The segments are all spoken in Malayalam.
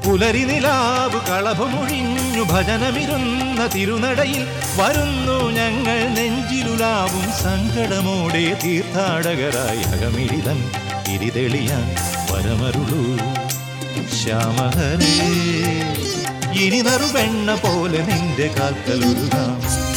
പുലരി നിലാവ് കളഭമൊഴിഞ്ഞു ഭജനമിരുന്ന തിരുനടയിൽ വരുന്നു ഞങ്ങൾ നെഞ്ചിലുലാവും സങ്കടമോടെ തീർത്ഥാടകരായി അകമിഴിതൻ തിരിതെളിയാൻ വരമരുളൂ ശ്യാമഹരേ ഇനി നറുവെണ്ണ പോലെ നിന്റെ കാൽക്കലുരുതാം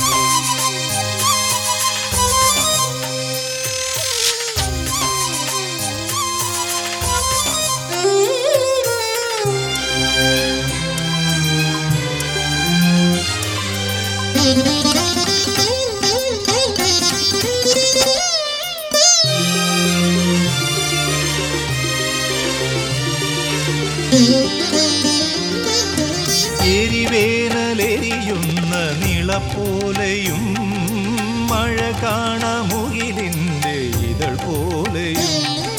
എരിവേനലെരിയുന്ന നിളപ്പോലെയും മഴ കാണമുകിലിൻ്റെ ഇതൾ പോലെയും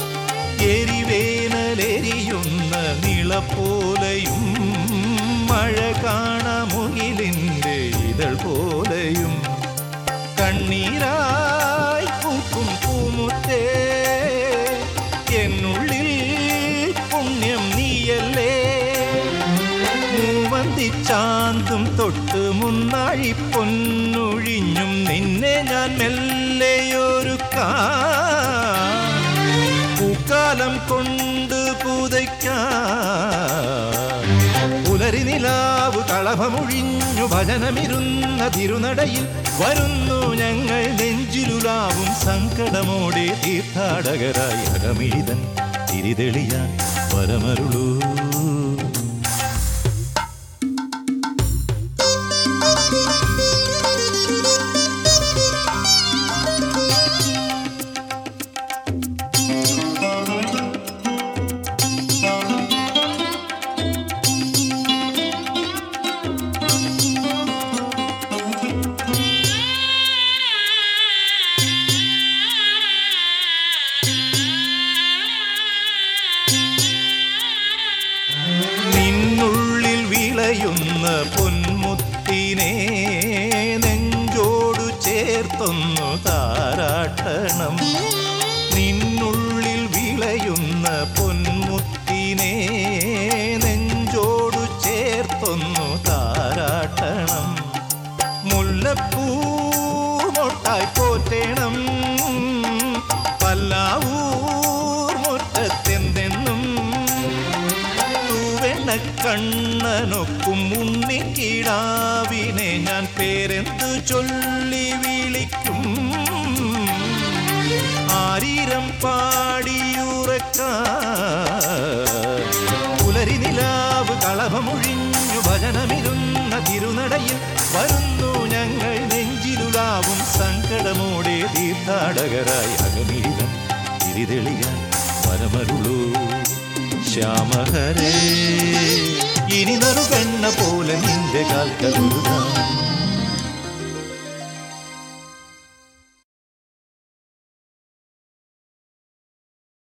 എരിവേനലെരിയുന്ന നിളപ്പോലെയും മഴ കാണമുകിലിൻ്റെ ഇതൾ പോലെയും കണ്ണീരായി പൂക്കും പൂമുത്തേ എന്നുള്ളിൽ പുണ്യം നീയല്ലേ മൂവന്തിച്ചാന്തും തൊട്ട് മുന്നാഴി പൊന്നൊഴിഞ്ഞും നിന്നെ ഞാൻ മെല്ലെയൊരുക്കാം പൂക്കാലം കൊണ്ട് പുതയ്ക്കാം പുലരി നിലാവ് കളഭമൊഴിഞ്ഞു ഭജനമിരുന്ന തിരുനടയിൽ വരുന്നു ഞങ്ങൾ നെഞ്ചിലുലാവും സങ്കടമോടെ തീർത്ഥാടകരായി അകമിഴിതൻ തിരിതെളിയാൻ പരമരുളൂ നിന്നുള്ളിൽ വിളയുന്ന പൊന്മുത്തിനെ നെഞ്ചോടു ചേർത്തൊന്നു താരാട്ടണം നിന്നുള്ളിൽ വിളയുന്ന പൊന്മുത്തിനെ നെഞ്ചോടു ചേർത്തൊന്നു താരാട്ടണം മുല്ലപ്പൂ മൊട്ടായി പോറ്റേണം പല്ലാവൂർ മുറ്റത്തെന്തെന്നും തൂവെണ്ണ കണ്ണനൊക്കും ഉണ്ണിക്കിടാവിനെ ഞാൻ പേരെന്തു ചൊല്ലി വിളിക്കും ആരീരം പാടിയുറക്കാൻ പുലരി നിലാവ് കളഭമൊഴിഞ്ഞു ഭജനമിരുന്ന തിരുനടയിൽ വരുന്നു ഞങ്ങൾ നെഞ്ചിലുലാവും സങ്കടമോടെ തീർത്ഥാടകരായി അകമീതം തിരിതെളിയാൻ വരമരുളൂ ശ്യാമഹരേ ഇനി നറുകണ്ണ പോലെ നിന്റെ കാൽക്കലുരുതാം